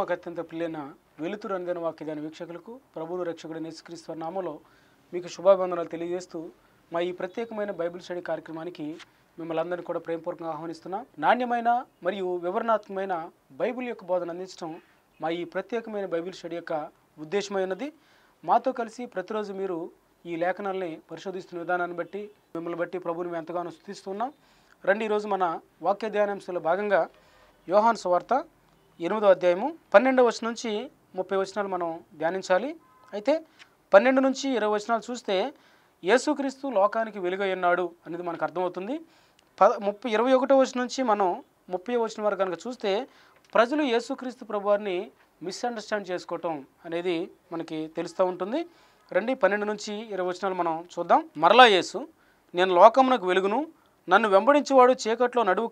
ప్రభువులకు అత్యంత ప్రియులైన వెలుతురు అందిన వాక్యదాని వీక్షకులకు ప్రభువులు రక్షకుడు నేసుక్రీస్తు నామలో మీకు శుభాభివందనాలు తెలియజేస్తూ మా ఈ ప్రత్యేకమైన బైబిల్ స్టడీ కార్యక్రమానికి మిమ్మల్ని అందరినీ కూడా ప్రేమపూర్వకంగా ఆహ్వానిస్తున్నాం నాణ్యమైన మరియు వివరణాత్మకమైన బైబిల్ యొక్క బోధన అందించడం మా ఈ ప్రత్యేకమైన బైబిల్ స్టడీ యొక్క ఉద్దేశమైనది మాతో కలిసి ప్రతిరోజు మీరు ఈ లేఖనాల్ని పరిశోధిస్తున్న విధానాన్ని బట్టి మిమ్మల్ని బట్టి ప్రభువుని మేము ఎంతగానో స్థుతిస్తున్నాం రండి ఈరోజు మన వాక్య ధ్యానాంశంలో భాగంగా యోహాన్ సువార్త ఎనిమిదో అధ్యాయము పన్నెండవ వచనం నుంచి ముప్పై వచనాలు మనం ధ్యానించాలి అయితే పన్నెండు నుంచి ఇరవై వచనాలు చూస్తే యేసుక్రీస్తు లోకానికి వెలుగై ఉన్నాడు అనేది మనకు అర్థమవుతుంది ప ముప్పై ఇరవై ఒకటో వచనం నుంచి మనం ముప్పై వచనం వరకు కనుక చూస్తే ప్రజలు యేసుక్రీస్తు ప్రభువారిని మిస్అండర్స్టాండ్ చేసుకోవటం అనేది మనకి తెలుస్తూ ఉంటుంది రండి పన్నెండు నుంచి ఇరవై వచనాలు మనం చూద్దాం మరలా యేసు నేను లోకమునకు వెలుగును నన్ను వెంబడించేవాడు చీకట్లో నడువుక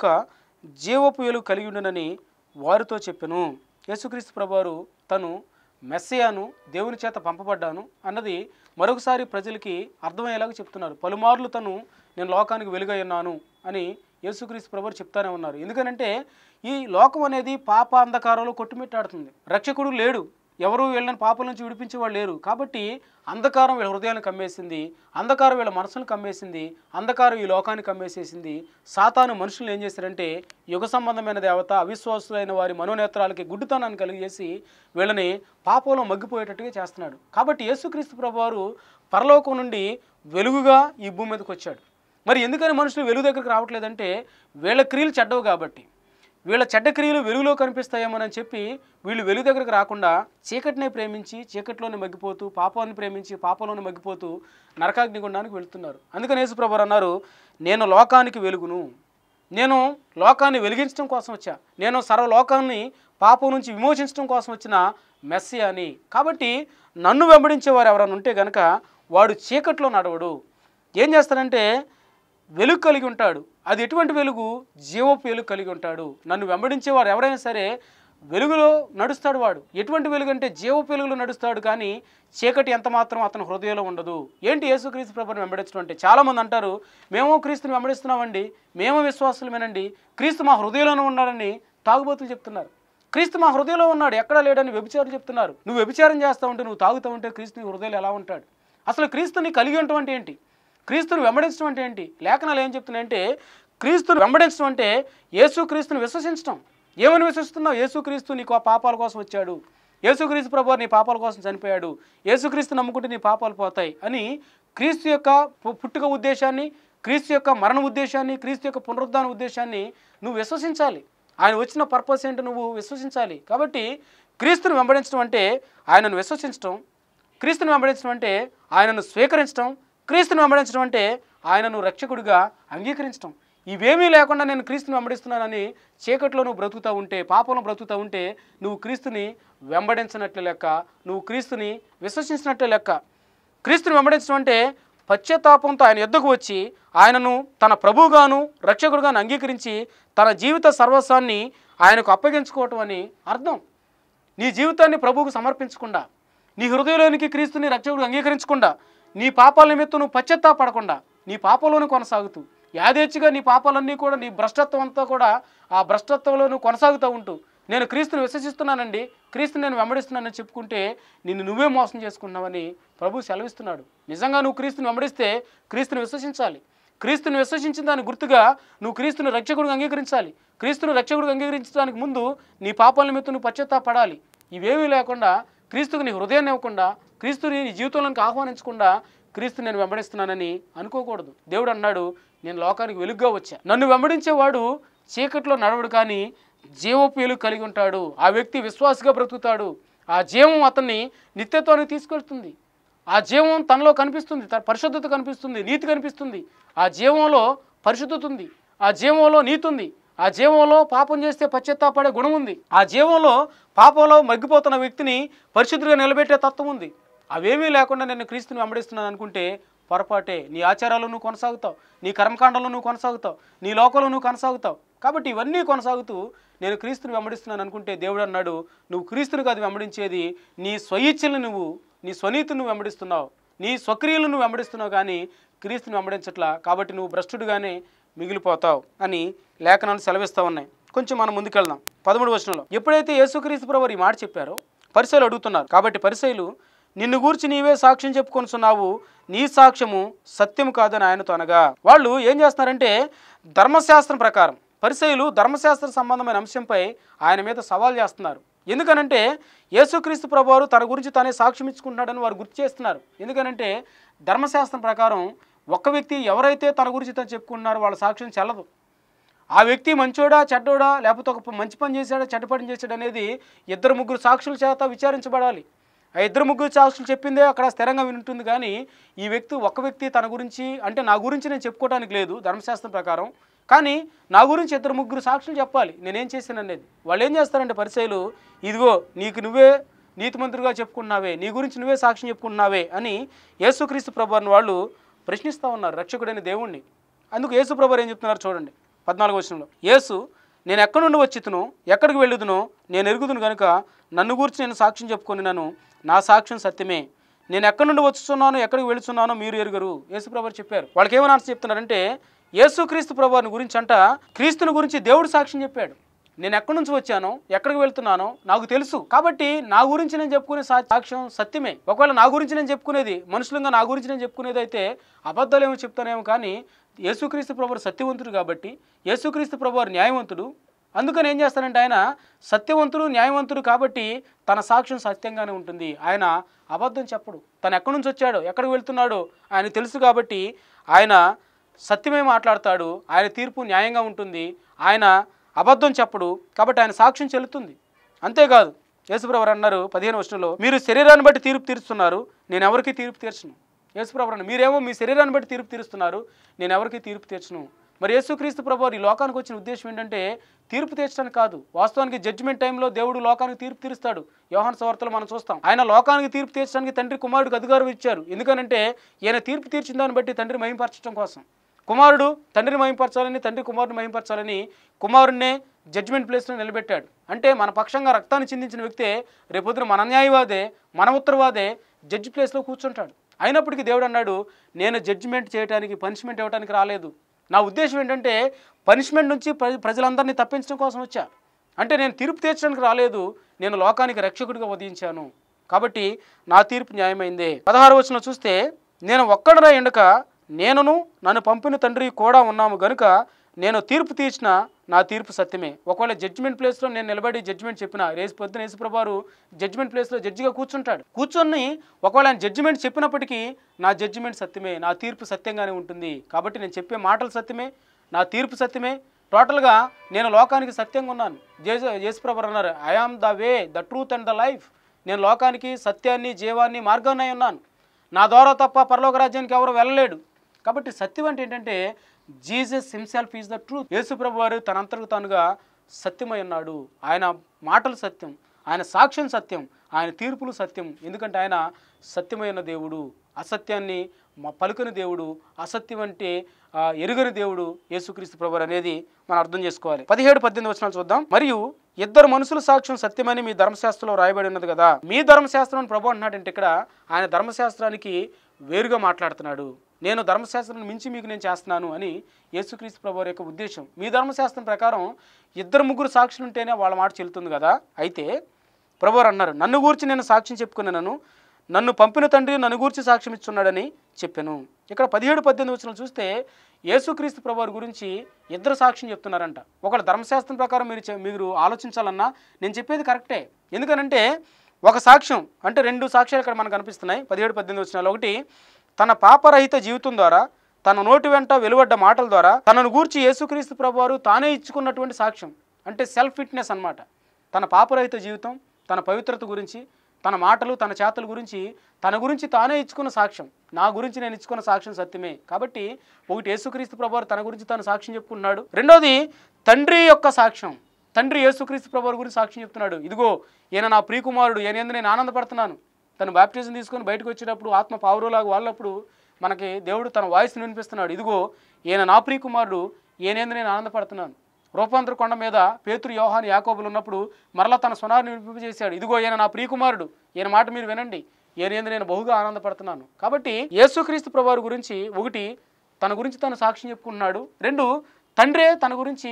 జీవపు వెలుగు కలిగి ఉండనని వారితో చెప్పెను యేసుక్రీస్తు ప్రభువారు తను మెస్సయాను దేవుని చేత పంపబడ్డాను అన్నది మరొకసారి ప్రజలకి అర్థమయ్యేలాగా చెప్తున్నారు పలుమార్లు తను నేను లోకానికి వెలుగై ఉన్నాను అని యేసుక్రీస్తు ప్రభువారు చెప్తానే ఉన్నారు ఎందుకనంటే ఈ లోకం అనేది పాప అంధకారంలో కొట్టుమిట్టాడుతుంది రక్షకుడు లేడు ఎవరు వీళ్ళని పాపల నుంచి విడిపించేవాళ్ళు లేరు కాబట్టి అంధకారం వీళ్ళ హృదయాన్ని కమ్మేసింది అంధకారం వీళ్ళ మనసును కమ్మేసింది అంధకారం ఈ లోకాన్ని కమ్మేసేసింది సాతాను మనుషులు ఏం చేశారంటే యుగ సంబంధమైన దేవత అవిశ్వాసులైన వారి మనోనేత్రాలకి గుడ్డుతనాన్ని కలిగజేసి వీళ్ళని పాపంలో మగ్గిపోయేటట్టుగా చేస్తున్నాడు కాబట్టి యేసుక్రీస్తు ప్రభువారు పరలోకం నుండి వెలుగుగా ఈ భూమి మీదకి వచ్చాడు మరి ఎందుకని మనుషులు వెలుగు దగ్గరికి రావట్లేదంటే వీళ్ళ క్రియలు చెడ్డవు కాబట్టి వీళ్ళ చెడ్డ క్రియలు వెలుగులో కనిపిస్తాయేమోనని చెప్పి వీళ్ళు వెలుగు దగ్గరకు రాకుండా చీకటినే ప్రేమించి చీకటిలోనే మగ్గిపోతూ పాపాన్ని ప్రేమించి పాపంలోనే మగ్గిపోతూ నరకాగ్నిగుండానికి వెళుతున్నారు అందుకని యేసుప్రభు అన్నారు నేను లోకానికి వెలుగును నేను లోకాన్ని వెలిగించడం కోసం వచ్చా నేను సర్వలోకాన్ని పాపం నుంచి విమోచించడం కోసం వచ్చిన మెస్సి అని కాబట్టి నన్ను వెంబడించేవారు ఎవరైనా ఉంటే గనక వాడు చీకట్లో నడవడు ఏం చేస్తాడంటే వెలుగు కలిగి ఉంటాడు అది ఎటువంటి వెలుగు జీవపు వెలుగు కలిగి ఉంటాడు నన్ను వెంబడించేవాడు ఎవరైనా సరే వెలుగులో నడుస్తాడు వాడు ఎటువంటి వెలుగు అంటే జీవపు వెలుగులో నడుస్తాడు కానీ చీకటి ఎంత మాత్రం అతని హృదయంలో ఉండదు ఏంటి యేసుక్రీస్తు ప్రభుని వెంబడించడం అంటే చాలామంది అంటారు మేము క్రీస్తుని వెంబడిస్తున్నామండి మేము విశ్వాసులమేనండి క్రీస్తు మా హృదయంలోనే ఉన్నాడని తాగుబోతులు చెప్తున్నారు క్రీస్తు మా హృదయంలో ఉన్నాడు ఎక్కడా లేడని వ్యభిచారులు చెప్తున్నారు నువ్వు వ్యభిచారం చేస్తా ఉంటే నువ్వు తాగుతూ ఉంటే క్రీస్తు నీ హృదయంలో ఎలా ఉంటాడు అసలు క్రీస్తుని కలిగి ఉండటం అంటే ఏంటి క్రీస్తుని వెంబడించడం అంటే ఏంటి లేఖనాలు ఏం చెప్తున్నాయంటే క్రీస్తుని వెంబడించడం అంటే యేసు క్రీస్తుని విశ్వసించడం ఏమని విశ్వసిస్తున్నావు యేసుక్రీస్తు నీకు ఆ పాపాల కోసం వచ్చాడు యేసుక్రీస్తు ప్రభు నీ పాపాల కోసం చనిపోయాడు యేసుక్రీస్తు నమ్ముకుంటే నీ పాపాలు పోతాయి అని క్రీస్తు యొక్క పు- పుట్టుక ఉద్దేశాన్ని క్రీస్తు యొక్క మరణ ఉద్దేశాన్ని క్రీస్తు యొక్క పునరుద్ధాన ఉద్దేశాన్ని నువ్వు విశ్వసించాలి ఆయన వచ్చిన పర్పస్ ఏంటో నువ్వు విశ్వసించాలి కాబట్టి క్రీస్తుని వెంబడించడం అంటే ఆయనను విశ్వసించడం క్రీస్తుని వెంబడించడం అంటే ఆయనను స్వీకరించడం క్రీస్తుని వెంబడించడం అంటే ఆయనను రక్షకుడిగా అంగీకరించడం ఇవేమీ లేకుండా నేను క్రీస్తుని వెంబడిస్తున్నానని చీకట్లో నువ్వు బ్రతుకుతూ ఉంటే పాపంలో బ్రతుకుతూ ఉంటే నువ్వు క్రీస్తుని వెంబడించినట్లు లెక్క నువ్వు క్రీస్తుని విశ్వసించినట్లే లెక్క క్రీస్తుని వెంబడించడం అంటే పశ్చాత్తాపంతో ఆయన ఎద్దుకు వచ్చి ఆయనను తన ప్రభువుగాను రక్షకుడుగాను అంగీకరించి తన జీవిత సర్వస్వాన్ని ఆయనకు అప్పగించుకోవటం అని అర్థం నీ జీవితాన్ని ప్రభువుకు సమర్పించకుండా నీ హృదయంలోనికి క్రీస్తుని రక్షకుడు అంగీకరించకుండా నీ పాపాల నిమిత్తం నువ్వు పశ్చాత్తాపడకుండా నీ పాపంలోనే కొనసాగుతూ యాదేచ్ఛగా నీ పాపాలన్నీ కూడా నీ భ్రష్టత్వం అంతా కూడా ఆ భ్రష్టత్వంలో నువ్వు కొనసాగుతూ ఉంటూ నేను క్రీస్తుని విశ్వసిస్తున్నానండి క్రీస్తుని నేను వెంబడిస్తున్నానని చెప్పుకుంటే నిన్ను నువ్వే మోసం చేసుకున్నావని ప్రభు సెలవిస్తున్నాడు నిజంగా నువ్వు క్రీస్తుని వెంబడిస్తే క్రీస్తుని విశ్వసించాలి క్రీస్తుని విశ్వసించిన దాని గుర్తుగా నువ్వు క్రీస్తుని రక్షకుడిగా అంగీకరించాలి క్రీస్తుని రక్షకుడిగా అంగీకరించడానికి ముందు నీ పాపాల నిమిత్తం నువ్వు పశ్చాత్తాపడాలి ఇవేమీ లేకుండా క్రీస్తుకు నీ హృదయాన్ని ఇవ్వకుండా క్రీస్తుని నీ జీవితంలోకి ఆహ్వానించకుండా క్రీస్తు నేను వెంబడిస్తున్నానని అనుకోకూడదు దేవుడు అన్నాడు నేను లోకానికి వెలుగుగా వచ్చా నన్ను వెంబడించేవాడు చీకట్లో నడవడు కానీ జీవపు వెలుగు కలిగి ఉంటాడు ఆ వ్యక్తి విశ్వాసగా బ్రతుకుతాడు ఆ జీవం అతన్ని నిత్యత్వానికి తీసుకెళ్తుంది ఆ జీవం తనలో కనిపిస్తుంది తన పరిశుద్ధత కనిపిస్తుంది నీతి కనిపిస్తుంది ఆ జీవంలో పరిశుద్ధత ఉంది ఆ జీవంలో నీతి ఉంది ఆ జీవంలో పాపం చేస్తే పశ్చాత్తాపడే గుణం ఉంది ఆ జీవంలో పాపంలో మగ్గిపోతున్న వ్యక్తిని పరిశుద్ధిగా నిలబెట్టే తత్వం ఉంది అవేమీ లేకుండా నేను క్రీస్తుని వెంబడిస్తున్నాను అనుకుంటే పొరపాటే నీ ఆచారాలు నువ్వు కొనసాగుతావు నీ కర్మకాండంలో నువ్వు కొనసాగుతావు నీ లోకంలో నువ్వు కొనసాగుతావు కాబట్టి ఇవన్నీ కొనసాగుతూ నేను క్రీస్తుని వెంబడిస్తున్నాను అనుకుంటే దేవుడు అన్నాడు నువ్వు క్రీస్తుని కాదు వెంబడించేది నీ స్వయిచ్ఛలు నువ్వు నీ స్వనీతిని నువ్వు వెంబడిస్తున్నావు నీ స్వక్రియలను నువ్వు వెంబడిస్తున్నావు కానీ క్రీస్తుని వెంబడించట్లా కాబట్టి నువ్వు భ్రష్టుడుగానే మిగిలిపోతావు అని లేఖనాలు సెలవిస్తూ ఉన్నాయి కొంచెం మనం ముందుకెళ్దాం పదమూడు వచనంలో ఎప్పుడైతే యేసుక్రీస్తు ప్రభు ఈ మాట చెప్పారో పరిసయలు అడుగుతున్నారు కాబట్టి పరిసయలు నిన్ను గూర్చి నీవే సాక్ష్యం చెప్పుకొనుచున్నావు నీ సాక్ష్యము సత్యము కాదని ఆయనతో అనగా వాళ్ళు ఏం చేస్తున్నారంటే ధర్మశాస్త్రం ప్రకారం పరిసయులు ధర్మశాస్త్ర సంబంధమైన అంశంపై ఆయన మీద సవాల్ చేస్తున్నారు ఎందుకనంటే యేసుక్రీస్తు ప్రభువారు తన గురించి తానే సాక్ష్యం ఇచ్చుకుంటున్నాడని వారు గుర్తు చేస్తున్నారు ఎందుకనంటే ధర్మశాస్త్రం ప్రకారం ఒక్క వ్యక్తి ఎవరైతే తన గురించి తను చెప్పుకుంటున్నారో వాళ్ళ సాక్ష్యం చెల్లదు ఆ వ్యక్తి మంచోడా చెడ్డోడా లేకపోతే ఒక మంచి పని చేశాడా చెడ్డ పని చేశాడా అనేది ఇద్దరు ముగ్గురు సాక్షుల చేత విచారించబడాలి ఆ ఇద్దరు ముగ్గురు సాక్షులు చెప్పిందే అక్కడ స్థిరంగా వింటుంది కానీ ఈ వ్యక్తి ఒక వ్యక్తి తన గురించి అంటే నా గురించి నేను చెప్పుకోవడానికి లేదు ధర్మశాస్త్రం ప్రకారం కానీ నా గురించి ఇద్దరు ముగ్గురు సాక్షులు చెప్పాలి నేనేం చేశాను అనేది వాళ్ళు ఏం చేస్తారంటే పరిచయలు ఇదిగో నీకు నువ్వే నీతిమంతుడిగా చెప్పుకుంటున్నావే నీ గురించి నువ్వే సాక్ష్యం చెప్పుకుంటున్నావే అని యేసుక్రీస్తు ప్రభుని వాళ్ళు ప్రశ్నిస్తూ ఉన్నారు రక్షకుడైన దేవుణ్ణి అందుకు యేసు ప్రభు ఏం చెప్తున్నారు చూడండి పద్నాలుగు వచనంలో యేసు నేను ఎక్కడి నుండి వచ్చితును ఎక్కడికి వెళ్ళుదునో నేను ఎరుగుదును కనుక నన్ను గురించి నేను సాక్ష్యం చెప్పుకొని నన్ను నా సాక్ష్యం సత్యమే నేను ఎక్కడి నుండి వచ్చుతున్నానో ఎక్కడికి వెళుతున్నానో మీరు ఎరుగరు యేసు ప్రభు చెప్పారు వాళ్ళకి ఏమని ఆన్సర్ చెప్తున్నారంటే యేసు క్రీస్తు ప్రభుని గురించి అంట క్రీస్తుని గురించి దేవుడు సాక్ష్యం చెప్పాడు నేను ఎక్కడి నుంచి వచ్చానో ఎక్కడికి వెళ్తున్నానో నాకు తెలుసు కాబట్టి నా గురించి నేను చెప్పుకునే సా- సాక్ష్యం సత్యమే ఒకవేళ నా గురించి నేను చెప్పుకునేది మనుషులంగా నా గురించి నేను చెప్పుకునేది అయితే అబద్ధాలేమో చెప్తానేమో కానీ యేసుక్రీస్తు ప్రభు సత్యవంతుడు కాబట్టి యేసుక్రీస్తు ప్రభు న్యాయవంతుడు అందుకని ఏం చేస్తానంటే ఆయన సత్యవంతుడు న్యాయవంతుడు కాబట్టి తన సాక్ష్యం సత్యంగానే ఉంటుంది ఆయన అబద్ధం చెప్పడు తను ఎక్కడి నుంచి వచ్చాడో ఎక్కడికి వెళ్తున్నాడో ఆయన తెలుసు కాబట్టి ఆయన సత్యమే మాట్లాడతాడు ఆయన తీర్పు న్యాయంగా ఉంటుంది ఆయన అబద్ధం చెప్పడు కాబట్టి ఆయన సాక్ష్యం చెల్లుతుంది అంతేకాదు యేసుప్రభు అన్నారు పదిహేను వర్షంలో మీరు శరీరాన్ని బట్టి తీర్పు తీరుస్తున్నారు నేను ఎవరికి తీర్పు తీర్చను యేసుప్రభు అన్నారు మీరేమో మీ శరీరాన్ని బట్టి తీర్పు తీరుస్తున్నారు నేను ఎవరికి తీర్పు తీర్చను మరి యేసుక్రీస్తు ప్రభు ఈ లోకానికి వచ్చిన ఉద్దేశం ఏంటంటే తీర్పు తీర్చడానికి కాదు వాస్తవానికి జడ్జిమెంట్ టైంలో దేవుడు లోకానికి తీర్పు తీరుస్తాడు యోహాన్ సవార్తలు మనం చూస్తాం ఆయన లోకానికి తీర్పు తీర్చడానికి తండ్రి కుమారుడికి అధికారం ఇచ్చారు ఎందుకనంటే ఈయన తీర్పు తీర్చిన దాన్ని బట్టి తండ్రి మహింపరచడం కోసం కుమారుడు తండ్రిని మహింపరచాలని తండ్రి కుమారుని మహింపరచాలని కుమారుడినే జడ్జిమెంట్ ప్లేస్లో నిలబెట్టాడు అంటే మన పక్షంగా రక్తాన్ని చిందించిన వ్యక్తే రేపొద్దున మన న్యాయవాదే మన ఉత్తరవాదే జడ్జి ప్లేస్లో కూర్చుంటాడు అయినప్పటికీ దేవుడు అన్నాడు నేను జడ్జిమెంట్ చేయడానికి పనిష్మెంట్ ఇవ్వడానికి రాలేదు నా ఉద్దేశం ఏంటంటే పనిష్మెంట్ నుంచి ప్ర ప్రజలందరినీ తప్పించడం కోసం వచ్చా అంటే నేను తీర్పు తీర్చడానికి రాలేదు నేను లోకానికి రక్షకుడిగా ఉదయించాను కాబట్టి నా తీర్పు న్యాయమైందే పదహారు వచనం చూస్తే నేను ఒక్కడరా ఎండక నేనును నన్ను పంపిన తండ్రి కూడా ఉన్నాము గనుక నేను తీర్పు తీర్చిన నా తీర్పు సత్యమే ఒకవేళ జడ్జిమెంట్ ప్లేస్లో నేను నిలబడి జడ్జిమెంట్ చెప్పిన రేసు పొద్దున యేసుప్రభారు జడ్జిమెంట్ ప్లేస్లో జడ్జిగా కూర్చుంటాడు కూర్చొని ఒకవేళ ఆయన జడ్జిమెంట్ చెప్పినప్పటికీ నా జడ్జిమెంట్ సత్యమే నా తీర్పు సత్యంగానే ఉంటుంది కాబట్టి నేను చెప్పే మాటలు సత్యమే నా తీర్పు సత్యమే టోటల్గా నేను లోకానికి సత్యంగా ఉన్నాను జేసు యేసుప్రభు అన్నారు I am the way the truth and the life నేను లోకానికి సత్యాన్ని జీవాన్ని మార్గాన్ని అయి ఉన్నాను నా ద్వారా తప్ప పరలోక రాజ్యానికి ఎవరు వెళ్ళలేడు కాబట్టి సత్యం అంటే ఏంటంటే Jesus himself is the truth యేసుప్రభు వారు తనంతకు తానుగా సత్యమై ఉన్నాడు ఆయన మాటలు సత్యం ఆయన సాక్ష్యం సత్యం ఆయన తీర్పులు సత్యం ఎందుకంటే ఆయన సత్యమైన దేవుడు అసత్యాన్ని మ- పలుకని దేవుడు అసత్యం అంటే ఆ, ఎరుగని దేవుడు యేసుక్రీస్తు ప్రభు అనేది మనం అర్థం చేసుకోవాలి పదిహేడు పద్దెనిమిది వచనాలు చూద్దాం మరియు ఇద్దరు మనుషుల సాక్ష్యం సత్యమని మీ ధర్మశాస్త్రంలో రాయబడి ఉన్నది కదా మీ ధర్మశాస్త్రం అని ప్రభు అంటున్నాడంటే ఇక్కడ ఆయన ధర్మశాస్త్రానికి వేరుగా మాట్లాడుతున్నాడు నేను ధర్మశాస్త్రం మించి మీకు నేను చేస్తున్నాను అని యేసుక్రీస్తు ప్రభు వారి యొక్క ఉద్దేశం మీ ధర్మశాస్త్రం ప్రకారం ఇద్దరు ముగ్గురు సాక్షులు ఉంటేనే వాళ్ళ మాట చెల్లుతుంది కదా అయితే ప్రభువారు అన్నారు నన్ను గూర్చి నేను సాక్ష్యం చెప్పుకున్నాను నన్ను పంపిన తండ్రి నన్ను గూర్చి సాక్ష్యం ఇచ్చున్నాడని చెప్పాను ఇక్కడ పదిహేడు పద్దెనిమిది వచ్చిన చూస్తే యేసుక్రీస్తు ప్రభువారి గురించి ఇద్దరు సాక్ష్యం చెప్తున్నారంట ఒకళ్ళ ధర్మశాస్త్రం ప్రకారం మీరు చె- మీరు ఆలోచించాలన్నా నేను చెప్పేది కరెక్టే ఎందుకనంటే ఒక సాక్ష్యం అంటే రెండు సాక్ష్యాలు ఇక్కడ మనకు కనిపిస్తున్నాయి పదిహేడు పద్దెనిమిది వచ్చినాలు ఒకటి తన పాపరహిత జీవితం ద్వారా తన నోటి వెంట వెలువడ్డ మాటల ద్వారా తనను గూర్చి యేసుక్రీస్తు ప్రభువారు తానే ఇచ్చుకున్నటువంటి సాక్ష్యం అంటే సెల్ఫ్ ఫిట్నెస్ అన్నమాట తన పాపరహిత జీవితం తన పవిత్రత గురించి తన మాటలు తన చేతల గురించి తన గురించి తానే ఇచ్చుకున్న సాక్ష్యం నా గురించి నేను ఇచ్చుకున్న సాక్ష్యం సత్యమే కాబట్టి ఒకటి యేసుక్రీస్తు ప్రభువారు తన గురించి తాను సాక్ష్యం చెప్పుకున్నాడు రెండోది తండ్రి యొక్క సాక్ష్యం తండ్రి యేసుక్రీస్తు ప్రభువారి గురించి సాక్ష్యం చెప్తున్నాడు ఇదిగో ఈయన నా ప్రియకుమారుడు ఈయన ఎందు నేను ఆనందపడుతున్నాను తను బాప్టిజం తీసుకొని బయటకు వచ్చేటప్పుడు ఆత్మ పావురులాగా వాళ్ళప్పుడు మనకి దేవుడు తన వాయిస్ని వినిపిస్తున్నాడు ఇదిగో ఈయన నా ప్రియకుమారుడు ఈయనేందు నేను ఆనందపడుతున్నాను రూపాంతర కొండ మీద పేతురు యోహాను యాకోబులు ఉన్నప్పుడు మరలా తన స్వనాన్ని వినిపింపజేశాడు ఇదిగో ఈయన నా ప్రియకుమారుడు ఈయన మాట మీరు వినండి ఈయన నేను బహుగా ఆనందపడుతున్నాను కాబట్టి యేసుక్రీస్తు ప్రభువారి గురించి ఒకటి తన గురించి తను సాక్ష్యం చెప్పుకుంటున్నాడు రెండు తండ్రే తన గురించి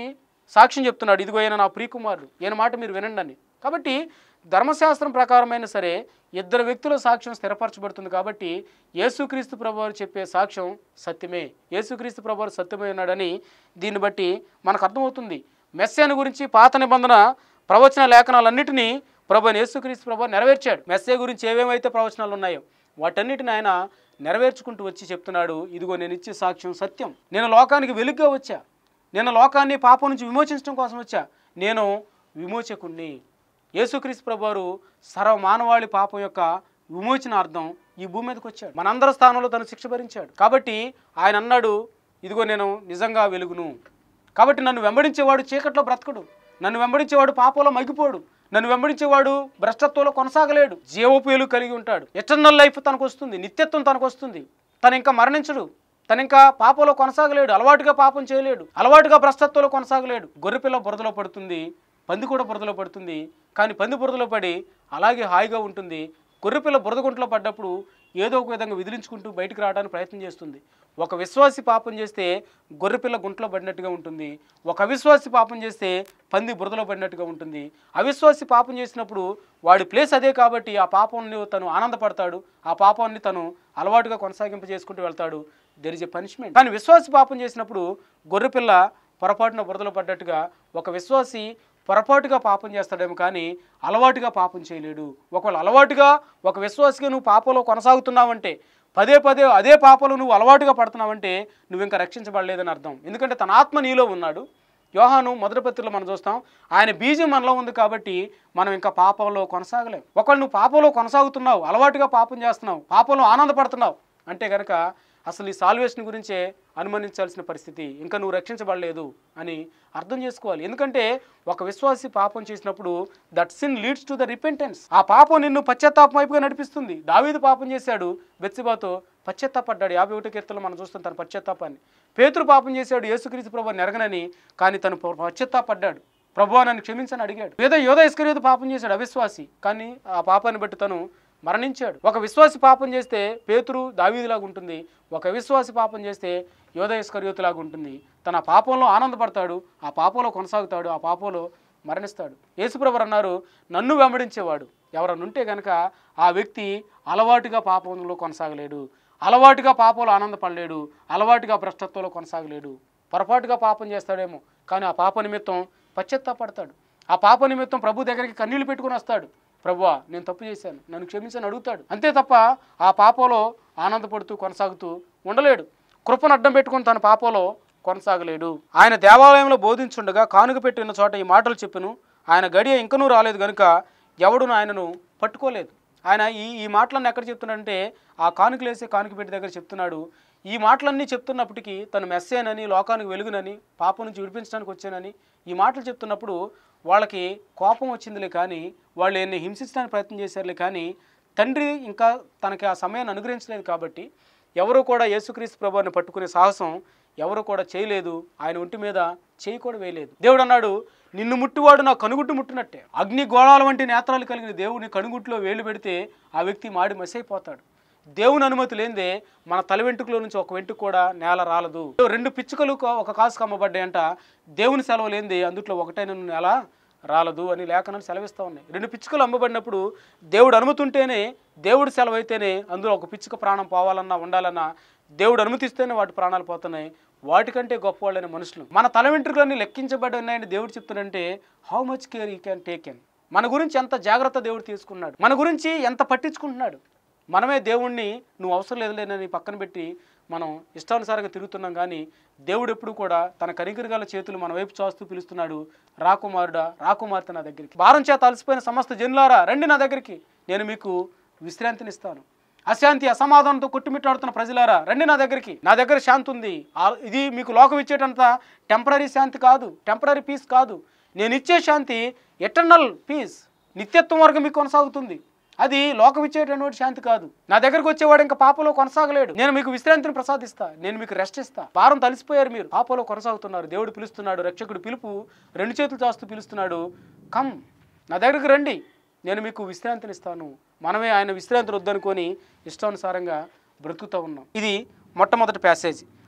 సాక్ష్యం చెప్తున్నాడు ఇదిగో ఈయన నా ప్రియకుమారుడు ఈయన మాట మీరు వినండి అని కాబట్టి ధర్మశాస్త్రం ప్రకారమైన సరే ఇద్దరు వ్యక్తుల సాక్ష్యం స్థిరపరచబడుతుంది కాబట్టి యేసుక్రీస్తు ప్రభువారు చెప్పే సాక్ష్యం సత్యమే యేసుక్రీస్తు ప్రభువారు సత్యమే ఉన్నాడని దీన్ని బట్టి మనకు అర్థమవుతుంది మెస్సేను గురించి పాత నిబంధన ప్రవచన లేఖనాలన్నింటినీ ప్రభు అయిన యేసుక్రీస్తు ప్రభు నెరవేర్చాడు మెస్సే గురించి ఏవేమైతే ప్రవచనాలు ఉన్నాయో వాటన్నిటిని ఆయన నెరవేర్చుకుంటూ వచ్చి చెప్తున్నాడు ఇదిగో నేను ఇచ్చే సాక్ష్యం సత్యం నేను లోకానికి వెలుగ్గా వచ్చా నేను లోకాన్ని పాపం నుంచి విమోచించడం కోసం వచ్చా నేను విమోచకుణ్ణి యేసుక్రీస్తు ప్రభువారు సర్వ మానవాళి పాపం యొక్క విమోచనార్థం ఈ భూమి మీదకి వచ్చాడు మనందరి స్థానంలో తను శిక్ష భరించాడు కాబట్టి ఆయన అన్నాడు ఇదిగో నేను నిజంగా వెలుగును కాబట్టి నన్ను వెంబడించేవాడు చీకట్లో బ్రతకడు నన్ను వెంబడించేవాడు పాపంలో మగ్గిపోడు నన్ను వెంబడించేవాడు భ్రష్టత్వంలో కొనసాగలేడు జీవోపేలు కలిగి ఉంటాడు ఎటర్నల్ లైఫ్ తనకు వస్తుంది నిత్యత్వం తనకు వస్తుంది తను ఇంకా మరణించడు తను ఇంకా పాపంలో కొనసాగలేడు అలవాటుగా పాపం చేయలేడు అలవాటుగా భ్రష్టత్వంలో కొనసాగలేడు గొర్రెపిల్ల బురదలో పడుతుంది పంది కూడా బురదలో పడుతుంది కానీ పంది బురదలో పడి అలాగే హాయిగా ఉంటుంది గొర్రెపిల్ల బురద గుంటలో పడ్డప్పుడు ఏదో ఒక విధంగా విదిలించుకుంటూ బయటికి రావడానికి ప్రయత్నం చేస్తుంది ఒక విశ్వాసి పాపం చేస్తే గొర్రెపిల్ల గుంటలో పడినట్టుగా ఉంటుంది ఒక అవిశ్వాసి పాపం చేస్తే పంది బురదలో పడినట్టుగా ఉంటుంది అవిశ్వాసి పాపం చేసినప్పుడు వాడి ప్లేస్ అదే కాబట్టి ఆ పాపాన్ని తను ఆనందపడతాడు ఆ పాపాన్ని తను అలవాటుగా కొనసాగింప చేసుకుంటూ వెళ్తాడు దెర్ ఇస్ ఎ పనిష్మెంట్ కానీ విశ్వాసి పాపం చేసినప్పుడు గొర్రెపిల్ల పొరపాటున బురదలో పడ్డట్టుగా ఒక విశ్వాసి పొరపాటుగా పాపం చేస్తాడేమో కానీ అలవాటుగా పాపం చేయలేడు ఒకవేళ అలవాటుగా ఒక విశ్వాసిగా నువ్వు పాపంలో కొనసాగుతున్నావంటే పదే పదే అదే పాపలు నువ్వు అలవాటుగా పడుతున్నావంటే నువ్వు ఇంకా రక్షించబడలేదని అర్థం ఎందుకంటే తన ఆత్మ నీలో ఉన్నాడు యోహాను మొదటి పత్రికలో మనం చూస్తాం ఆయన బీజం మనలో ఉంది కాబట్టి మనం ఇంకా పాపంలో కొనసాగలేం ఒకవేళ నువ్వు పాపంలో కొనసాగుతున్నావు అలవాటుగా పాపం చేస్తున్నావు పాపంలో ఆనందపడుతున్నావు అంటే కనుక అసలు ఈ సాల్వేషన్ గురించే అనుమానించాల్సిన పరిస్థితి ఇంకా నువ్వు రక్షించబడలేదు అని అర్థం చేసుకోవాలి ఎందుకంటే ఒక విశ్వాసి పాపం చేసినప్పుడు that sin leads to the repentance ఆ పాపం నిన్ను పశ్చాత్తాపం వైపుగా నడిపిస్తుంది దావీదు పాపం చేశాడు బెత్సిబాతో పశ్చాత్తాపడ్డాడు యాభై ఒకటి కీర్తనలో మనం చూస్తాం తన పశ్చాత్తాపాన్ని పేతురు పాపం చేశాడు యేసుక్రీస్తు ప్రభు నెరగనని కానీ తను పశ్చాత్తాపడ్డాడు ప్రభు నన్ను క్షమించని అడిగాడు ఏదో యోధ ఇస్కరియోధ పాపం చేశాడు అవిశ్వాసి కానీ ఆ పాపాన్ని బట్టి తను మరణించాడు ఒక విశ్వాసి పాపం చేస్తే పేతురు దావీదులాగా ఉంటుంది ఒక విశ్వాసి పాపం చేస్తే యోధ ఇస్కరియోతులాగా ఉంటుంది తన పాపంలో ఆనందపడతాడు ఆ పాపంలో కొనసాగుతాడు ఆ పాపంలో మరణిస్తాడు యేసుప్రభు అన్నారు నన్ను వెంబడించేవాడు ఎవరన్నుంటే గనక ఆ వ్యక్తి అలవాటుగా పాపంలో కొనసాగలేడు అలవాటుగా పాపంలో ఆనందపడలేడు అలవాటుగా భ్రష్టత్వంలో కొనసాగలేడు పొరపాటుగా పాపం చేస్తాడేమో కానీ ఆ పాప నిమిత్తం పశ్చాత్తాపడతాడు ఆ పాప నిమిత్తం ప్రభు దగ్గరికి కన్నీళ్లు పెట్టుకుని వస్తాడు ప్రభువా నేను తప్పు చేశాను నన్ను క్షమించని అడుగుతాడు అంతే తప్ప ఆ పాపంలో ఆనందపడుతూ కొనసాగుతూ ఉండలేడు కృపను అడ్డం పెట్టుకుని తన పాపంలో కొనసాగలేడు ఆయన దేవాలయంలో బోధించుండగా కానుక పెట్టిన చోట ఈ మాటలు చెప్పిను ఆయన గడియ ఇంకనూ రాలేదు కనుక ఎవడును ఆయనను పట్టుకోలేదు ఆయన ఈ ఈ మాటలన్నీ ఎక్కడ చెప్తున్నాడంటే ఆ కానుకలేసే కానుక పెట్టి దగ్గర చెప్తున్నాడు ఈ మాటలన్నీ చెప్తున్నప్పటికీ తను మెస్సేనని లోకానికి వెలుగునని పాపం నుంచి విడిపించడానికి వచ్చానని ఈ మాటలు చెప్తున్నప్పుడు వాళ్ళకి కోపం వచ్చిందిలే కానీ వాళ్ళు ఎన్ని హింసించడానికి ప్రయత్నం చేశారులే కానీ తండ్రి ఇంకా తనకి ఆ సమయాన్ని అనుగ్రహించలేదు కాబట్టి ఎవరు కూడా యేసుక్రీస్తు ప్రభువాన్ని పట్టుకునే సాహసం ఎవరు కూడా చేయలేదు ఆయన ఒంటి మీద చేయి కూడా వేయలేదు దేవుడు అన్నాడు నిన్ను ముట్టివాడు నా కనుగుట్టు ముట్టినట్టే అగ్ని గోళాల వంటి నేత్రాలు కలిగిన దేవుని కనుగుట్టులో వేలు పెడితే ఆ వ్యక్తి మాడి మసైపోతాడు దేవుని అనుమతి లేనిదే మన తల వెంట్రుకలో నుంచి ఒక వెంట్రుక కూడా నేల రాలదు రెండు పిచ్చుకలు ఒక- ఒక కాసు కమ్మబడ్డాయంట దేవుని సెలవు లేనిదే అందుట్లో ఒకటైన నేల రాలదు అని లేఖనాలు సెలవిస్తూ ఉన్నాయి రెండు పిచ్చుకలు అమ్మబడినప్పుడు దేవుడు అనుమతి ఉంటేనే దేవుడు సెలవు అయితేనే అందులో ఒక పిచ్చుక ప్రాణం పోవాలన్నా ఉండాలన్నా దేవుడు అనుమతిస్తేనే వాటి ప్రాణాలు పోతున్నాయి వాటికంటే గొప్పవాళ్ళైన మనుషులు మన తల వెంట్రుకలన్నీ లెక్కించబడి ఉన్నాయని దేవుడు చెప్తున్నాడంటే how much care you can take ఎన్ మన గురించి ఎంత జాగ్రత్త దేవుడు తీసుకున్నాడు మన గురించి ఎంత పట్టించుకుంటున్నాడు మనమే దేవుణ్ణి నువ్వు అవసరం లేదులేనని పక్కన పెట్టి మనం ఇష్టానుసారంగా తిరుగుతున్నాం కానీ దేవుడు ఎప్పుడు కూడా తన కనికరగల చేతులు మన వైపు చాస్తూ పిలుస్తున్నాడు రాకుమారుడా రాకుమార్తె నా దగ్గరికి భారం చేత అలసిపోయిన సమస్త జనులారా రండి నా దగ్గరికి నేను మీకు విశ్రాంతినిస్తాను అశాంతి అసమాధానంతో కొట్టుమిట్టాడుతున్న ప్రజలారా రండి నా దగ్గరికి నా దగ్గర శాంతి ఉంది ఆ- ఇది మీకు లోకం ఇచ్చేటంత టెంపరీ శాంతి కాదు టెంపరీ పీస్ కాదు నేను ఇచ్చే శాంతి ఎటర్నల్ పీస్ నిత్యత్వం వరకు మీకు కొనసాగుతుంది అది లోకం ఇచ్చేటటువంటి శాంతి కాదు నా దగ్గరకు వచ్చేవాడు ఇంకా పాపలో కొనసాగలేడు నేను మీకు విశ్రాంతిని ప్రసాదిస్తా నేను మీకు రెస్ట్ ఇస్తా పారం తలిసిపోయారు మీరు పాపలో కొనసాగుతున్నారు దేవుడు పిలుస్తున్నాడు రక్షకుడు పిలుపు రెండు చేతులు చాస్తూ పిలుస్తున్నాడు కమ్ నా దగ్గరికి రండి నేను మీకు విశ్రాంతిని ఇస్తాను మనమే ఆయన విశ్రాంతిని వద్దనుకొని ఇష్టానుసారంగా బ్రతుకుతూ ఉన్నాం ఇది మొట్టమొదటి ప్యాసేజ్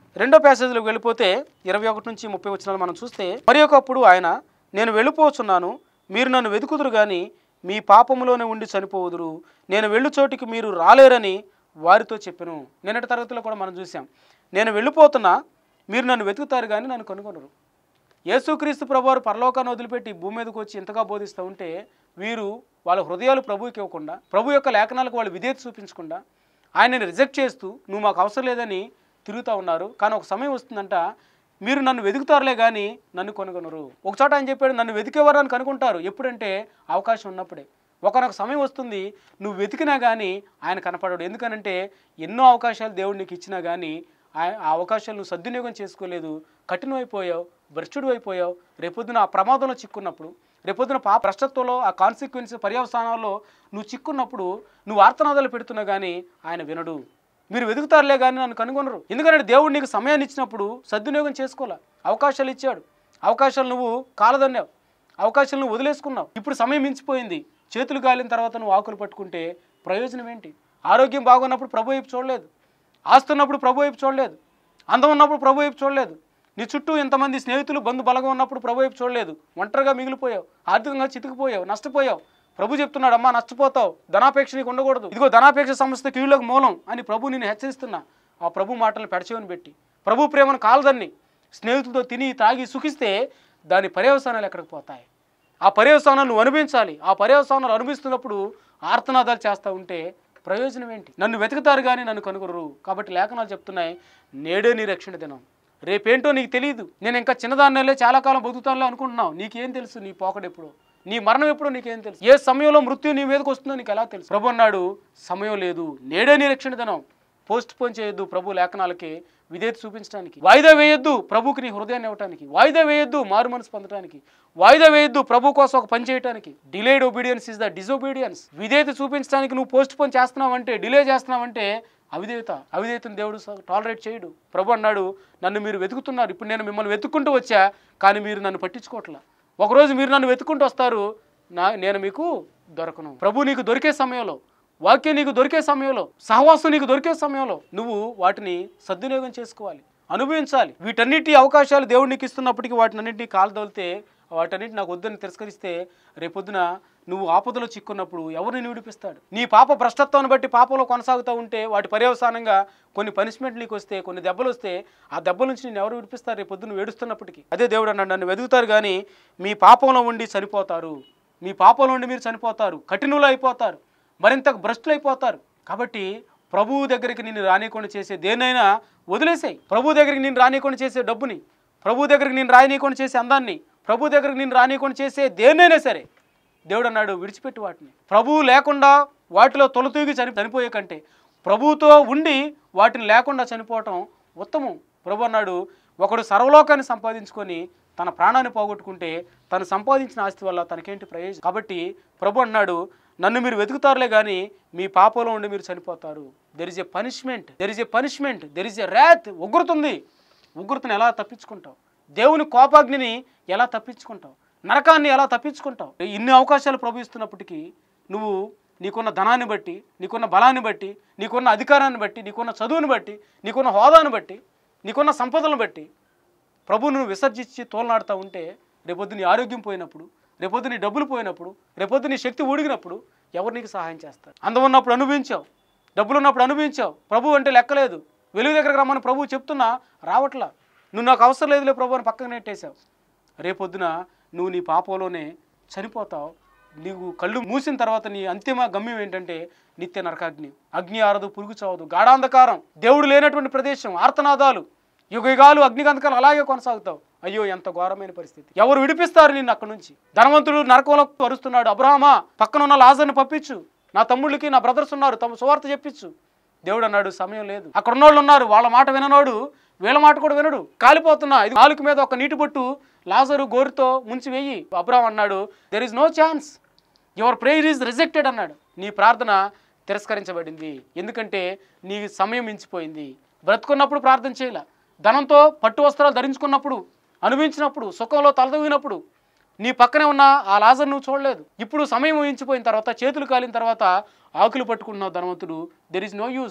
రెండో ప్యాసేజ్లోకి వెళ్ళిపోతే ఇరవై ఒకటి నుంచి ముప్పై వచ్చినాలు మనం చూస్తే మరి ఒకప్పుడు ఆయన నేను వెళ్ళిపోతున్నాను మీరు నన్ను వెతుకుదురు కానీ మీ పాపములోనే ఉండి చనిపోవుదురు నేను వెళ్ళు చోటికి మీరు రాలేరని వారితో చెప్పాను నిన్నటి తరగతిలో కూడా మనం చూసాం నేను వెళ్ళిపోతున్నా మీరు నన్ను వెతుకుతారు కానీ నన్ను కనుగొనరు యేసుక్రీస్తు ప్రభువారు పరలోకాన్ని వదిలిపెట్టి భూమి మీదకి వచ్చి ఇంతగా బోధిస్తూ ఉంటే వీరు వాళ్ళ హృదయాలు ప్రభువుకి ఇవ్వకుండా ప్రభు యొక్క లేఖనాలకు వాళ్ళు విధేయత చూపించకుండా ఆయనని రిజెక్ట్ చేస్తూ నువ్వు మాకు అవసరం లేదని తిరుగుతూ ఉన్నారు కానీ ఒక సమయం వస్తుందంట మీరు నన్ను వెతుకుతారులే కానీ నన్ను కొనుగొనరు ఒకచోట ఆయన చెప్పాడు నన్ను వెతికేవారు అని కనుకుంటారు ఎప్పుడంటే అవకాశం ఉన్నప్పుడే ఒకనొక సమయం వస్తుంది నువ్వు వెతికినా కానీ ఆయన కనపడడు ఎందుకనంటే ఎన్నో అవకాశాలు దేవుడు నీకు ఇచ్చినా కానీ ఆ- ఆ అవకాశాలు నువ్వు సద్వినియోగం చేసుకోలేదు కఠినమైపోయావు భ్రష్టుడు అయిపోయావు రేపొద్దున ఆ ప్రమాదంలో చిక్కున్నప్పుడు రేపొద్దున పా భ్రష్టత్వంలో ఆ కాన్సిక్వెన్స్ పర్యవసానాల్లో నువ్వు చిక్కున్నప్పుడు నువ్వు ఆర్తనాదాలు పెడుతున్నా కానీ ఆయన వినడు మీరు వెతుకుతారులే కానీ నన్ను కనుగొనరు ఎందుకంటే దేవుడు నీకు సమయాన్ని ఇచ్చినప్పుడు సద్వినియోగం చేసుకోలే అవకాశాలు ఇచ్చాడు అవకాశాలు నువ్వు కాలదన్నావు అవకాశాలు నువ్వు వదిలేసుకున్నావు ఇప్పుడు సమయం మించిపోయింది చేతులు కాలిన తర్వాత నువ్వు ఆకులు పట్టుకుంటే ప్రయోజనం ఏంటి ఆరోగ్యం బాగున్నప్పుడు ప్రభు వైపు చూడలేదు ఆస్తి ఉన్నప్పుడు ప్రభు వైపు చూడలేదు అందం ఉన్నప్పుడు ప్రభు వైపు చూడలేదు నీ చుట్టూ ఇంతమంది స్నేహితులు బంధు బలగం ఉన్నప్పుడు ప్రభు వైపు చూడలేదు ఒంటరిగా మిగిలిపోయావు ఆర్థికంగా చితికిపోయావు నష్టపోయావు ప్రభు చెప్తున్నాడు అమ్మా నష్టపోతావు ధనాపేక్ష నీకు ఉండకూడదు ఇదిగో ధనాపేక్ష సంస్థ కీళ్ళకు మూలం అని ప్రభు నేను హెచ్చరిస్తున్నా ఆ ప్రభు మాటలను పెడచేవని పెట్టి ప్రభు ప్రేమను కాలదన్ని స్నేహితులతో తిని తాగి సుఖిస్తే దాని పర్యవసానాలు ఎక్కడికి పోతాయి ఆ పర్యవసానాలు నువ్వు అనుభవించాలి ఆ పర్యవసానాలు అనుభవిస్తున్నప్పుడు ఆర్తనాదాలు చేస్తూ ఉంటే ప్రయోజనం ఏంటి నన్ను వెతుకుతారు కానీ నన్ను కనుగొనరు కాబట్టి లేఖనాలు చెప్తున్నాయి నేడే నీ రక్షణ దినం రేపేంటో నీకు తెలియదు నేను ఇంకా చిన్నదాన్నేలే చాలా కాలం బతుకుతానులే అనుకుంటున్నావు నీకేం తెలుసు నీ పోకడు ఎప్పుడు నీ మరణం ఎప్పుడో నీకేం తెలుసు ఏ సమయంలో మృత్యు నీ మీదకి వస్తుందో నీకు ఎలా తెలుసు ప్రభు అన్నాడు సమయం లేదు నేడే నీ రక్షణ దినం పోస్ట్ పోన్ చేయొద్దు ప్రభు లేఖనాలకి విధేయత చూపించడానికి వాయిదా వేయొద్దు ప్రభుకి నీ హృదయాన్ని ఇవ్వడానికి వాయిదా వేయొద్దు మారు మనసు పొందడానికి వాయిదా వేయొద్దు ప్రభు కోసం ఒక పని చేయడానికి delayed obedience is the disobedience విధేయత చూపించడానికి నువ్వు పోస్ట్ పోన్ చేస్తున్నావంటే డిలే చేస్తున్నావంటే అవిధేయత అవిధేయతను దేవుడు టాలరేట్ చేయడు ప్రభు అన్నాడు నన్ను మీరు వెతుకుతున్నారు ఇప్పుడు నేను మిమ్మల్ని వెతుక్కుంటూ వచ్చా కానీ మీరు నన్ను పట్టించుకోవట్లా ఒకరోజు మీరు నన్ను వెతుక్కుంటూ వస్తారు నా నేను మీకు దొరకను ప్రభు నీకు దొరికే సమయంలో వాక్యం నీకు దొరికే సమయంలో సహవాసం నీకు దొరికే సమయంలో నువ్వు వాటిని సద్వినియోగం చేసుకోవాలి అనుభవించాలి వీటన్నిటి అవకాశాలు దేవుడు నీకు ఇస్తున్నప్పటికీ వాటిని అన్నింటినీ కాలు తోలితే వాటన్నిటి నాకు వద్దని తిరస్కరిస్తే రేపొద్దున నువ్వు ఆపదలో చిక్కున్నప్పుడు ఎవరిని నిన్ను విడిపిస్తాడు నీ పాప భ్రష్టత్వాన్ని బట్టి పాపంలో కొనసాగుతూ ఉంటే వాటి పర్యవసానంగా కొన్ని పనిష్మెంట్ నీకు వస్తే కొన్ని దెబ్బలు వస్తే ఆ దెబ్బల నుంచి నేను ఎవరు విడిపిస్తారు రేపు పొద్దున్న ఏడుస్తున్నప్పటికీ అదే దేవుడు అన్నాడు నన్ను వెతుకుతారు కానీ మీ పాపంలో ఉండి చనిపోతారు మీ పాపంలో ఉండి మీరు చనిపోతారు కఠినులు అయిపోతారు మరింత భ్రష్టులు అయిపోతారు కాబట్టి ప్రభువు దగ్గరికి నిన్ను రానియకుండా చేసే దేన్నైనా వదిలేసాయి ప్రభు దగ్గరికి నేను రానియకుండా చేసే డబ్బుని ప్రభు దగ్గరికి నేను రానియకుండా చేసే అందాన్ని ప్రభు దగ్గరికి నేను రానియకుండా చేసే దేన్నైనా సరే దేవుడు అన్నాడు విడిచిపెట్టి వాటిని ప్రభువు లేకుండా వాటిలో తొలతూగి చని చనిపోయే కంటే ప్రభువుతో ఉండి వాటిని లేకుండా చనిపోవటం ఉత్తమం ప్రభు అన్నాడు ఒకడు సర్వలోకాన్ని సంపాదించుకొని తన ప్రాణాన్ని పోగొట్టుకుంటే తను సంపాదించిన ఆస్తి వల్ల తనకేంటి ప్రయోజనం కాబట్టి ప్రభు అన్నాడు నన్ను మీరు వెతుకుతారులే కానీ మీ పాపంలో ఉండి మీరు చనిపోతారు there is a punishment there is a punishment there is a wrath ఉగ్రతుంది ఉగ్రతను ఎలా తప్పించుకుంటావు దేవుని కోపాగ్నిని ఎలా తప్పించుకుంటావు నరకాన్ని ఎలా తప్పించుకుంటావు ఇన్ని అవకాశాలు ప్రభు ఇస్తున్నప్పటికీ నువ్వు నీకున్న ధనాన్ని బట్టి నీకున్న బలాన్ని బట్టి నీకున్న అధికారాన్ని బట్టి నీకున్న చదువుని బట్టి నీకున్న హోదాను బట్టి నీకున్న సంపదలను బట్టి ప్రభువును విసర్జించి తోలనాడుతూ ఉంటే రేపొద్దు నీ ఆరోగ్యం పోయినప్పుడు రేపొద్దు నీ డబ్బులు పోయినప్పుడు రేపొద్దు నీ శక్తి ఊడిగినప్పుడు ఎవరు నీకు సహాయం చేస్తారు అందం ఉన్నప్పుడు అనుభవించావు డబ్బులు ఉన్నప్పుడు అనుభవించావు ప్రభు అంటే లెక్కలేదు వెలుగు దగ్గరకు రమ్మని ప్రభు చెప్తున్నా రావట్లా నువ్వు నాకు అవసరం లేదులే ప్రభు అని పక్కన నెట్టేశావు రేపొద్దున నువ్వు నీ పాపంలోనే చనిపోతావు నీవు కళ్ళు మూసిన తర్వాత నీ అంతిమ గమ్యం ఏంటంటే నిత్య నరకాగ్ని అగ్ని ఆరదు పురుగు చావదు గాఢాంధకారం దేవుడు లేనటువంటి ప్రదేశం ఆర్తనాదాలు యుగయుగాలు అగ్నిగంధకాలు అలాగే కొనసాగుతావు అయ్యో ఎంత ఘోరమైన పరిస్థితి ఎవరు విడిపిస్తారు నిన్ను అక్కడి నుంచి ధనవంతుడు నరకంలో వరుస్తున్నాడు అబ్రహమా పక్కన ఉన్న లాజర్ని పంపించు నా తమ్ముళ్ళకి నా బ్రదర్స్ ఉన్నారు తమ సువార్త చెప్పించు దేవుడు అన్నాడు సమయం లేదు అక్కడ ఉన్నోళ్ళు ఉన్నారు వాళ్ళ మాట విననోడు వీళ్ళ మాట కూడా వినడు కాలిపోతున్నా ఇది కాలుకి మీద ఒక నీటి బొట్టు లాజరు గోరుతో ముంచి వెయ్యి అబ్రాహం అన్నాడు there is no chance your prayer is rejected అన్నాడు నీ ప్రార్థన తిరస్కరించబడింది ఎందుకంటే నీ సమయం మించిపోయింది బ్రతుకున్నప్పుడు ప్రార్థన చేయాల ధనంతో పట్టు వస్త్రాలు ధరించుకున్నప్పుడు అనుభవించినప్పుడు సుఖంలో తలదూగినప్పుడు నీ పక్కనే ఉన్న ఆ లాజర్ నువ్వు చూడలేదు ఇప్పుడు సమయం ఊహించిపోయిన తర్వాత చేతులు కాలిన తర్వాత ఆకులు పట్టుకుంటున్నావు ధనవంతుడు there is no use